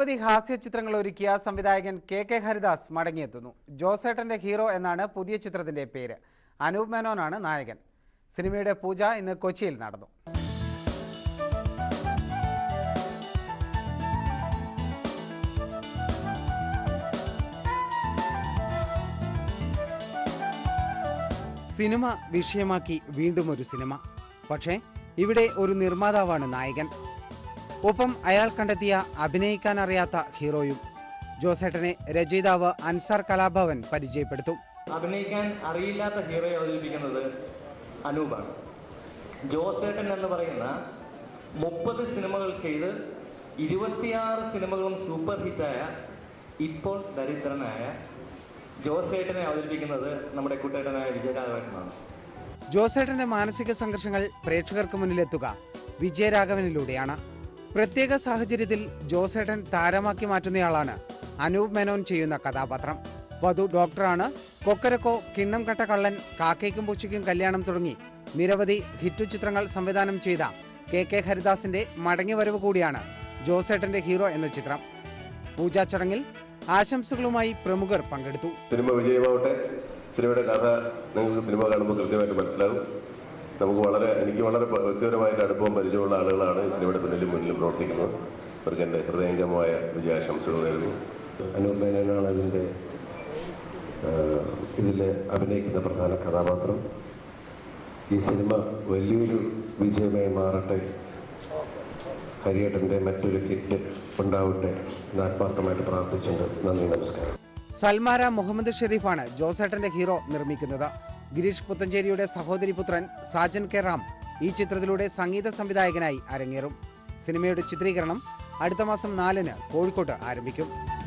നിരവധി ഹാസ്യ ചിത്രങ്ങൾ ഒരുക്കിയ സംവിധായകൻ കെ കെ ഹരിദാസ് മടങ്ങിയെത്തുന്നു ജോസേട്ടന്റെ ഹീറോ എന്നാണ് പുതിയ ചിത്രത്തിന്റെ പേര് അനൂപ് മേനോനാണ് നായകൻ സിനിമയുടെ പൂജ ഇന്ന് കൊച്ചിയിൽ നടന്നു സിനിമ വിഷയമാക്കി വീണ്ടും ഒരു സിനിമ പക്ഷേ ഇവിടെ ഒരു നിർമ്മാതാവാണ് നായകൻ ഒപ്പം അയാൾ കണ്ടെത്തിയ അഭിനയിക്കാൻ അറിയാത്ത ഹീറോയും ജോസേട്ടനെ രചയിതാവ് അൻസാർ കലാഭവൻ പരിചയപ്പെടുത്തും അഭിനയിക്കാൻ അറിയില്ലാത്ത ഹീറോയെ അവതരിപ്പിക്കുന്നത് അനൂപാണ് ജോസേട്ടൻ എന്ന് പറയുന്ന മുപ്പത് സിനിമകൾ ചെയ്ത് ഇരുപത്തിയാറ് സിനിമകളും സൂപ്പർ ഹിറ്റായ ഇപ്പോൾ ദരിദ്രനായ ജോസേട്ടനെ അവതരിപ്പിക്കുന്നത് നമ്മുടെ കുട്ടേട്ടനായ വിജയരാഘവനാണ് ജോസേട്ടന്റെ മാനസിക സംഘർഷങ്ങൾ പ്രേക്ഷകർക്ക് മുന്നിലെത്തുക വിജയരാഘവനിലൂടെയാണ് പ്രത്യേക സാഹചര്യത്തിൽ ജോസേട്ടൻ താരമാക്കി മാറ്റുന്നയാളാണ് അനൂപ് മേനോൻ ചെയ്യുന്ന കഥാപാത്രം വധു ഡോക്ടറാണ് കൊക്കരക്കോ കിണ്ണം കട്ട കള്ളൻ കാക്കയ്ക്കും പൂച്ചയ്ക്കും കല്യാണം തുടങ്ങി നിരവധി ഹിറ്റു ചിത്രങ്ങൾ സംവിധാനം ചെയ്ത കെ കെ ഹരിദാസിന്റെ മടങ്ങിവരവ് കൂടിയാണ് ജോസേട്ടന്റെ ഹീറോ എന്ന ചിത്രം പൂജാ ചടങ്ങിൽ ആശംസകളുമായി പ്രമുഖർ പങ്കെടുത്തു സിനിമ വിജയമാവട്ടെ സിനിമയുടെ കഥ നിങ്ങൾക്ക് സിനിമ കാണുമ്പോൾ കൃത്യമായിട്ട് മനസ്സിലാകും നമുക്ക് വളരെ എനിക്ക് വളരെ പ- വ്യക്തിപരമായിട്ട് അടുപ്പവും പരിചയമുള്ള ആളുകളാണ് ഈ സിനിമയുടെ പിന്നിലും മുന്നിലും പ്രവർത്തിക്കുന്നത് അവർക്ക് എൻ്റെ ഹൃദയംഗമായ വിജയാശംസകൾ നേരുന്നു അനൂപ് മേനോനാണ് ഇതിൻ്റെ ഇതിൽ അഭിനയിക്കുന്ന പ്രധാന കഥാപാത്രം ഈ സിനിമ വലിയൊരു വിജയമായി മാറട്ടെ ഹരിയേട്ടൻ്റെ മറ്റൊരു ഹിറ്റ് ഉണ്ടാവട്ടെ എന്ന് ആത്മാർത്ഥമായിട്ട് പ്രാർത്ഥിച്ചുകൊണ്ട് നന്ദി നമസ്കാരം സൽമാര മുഹമ്മദ് ഷെരീഫാണ് ജോസേട്ടന്റെ ഹീറോ നിർമ്മിക്കുന്നത് ഗിരീഷ് പുത്തഞ്ചേരിയുടെ സഹോദരി പുത്രൻ സാജൻ കെ റാം ഈ ചിത്രത്തിലൂടെ സംഗീത സംവിധായകനായി അരങ്ങേറും സിനിമയുടെ ചിത്രീകരണം അടുത്ത മാസം നാലിന് കോഴിക്കോട്ട് ആരംഭിക്കും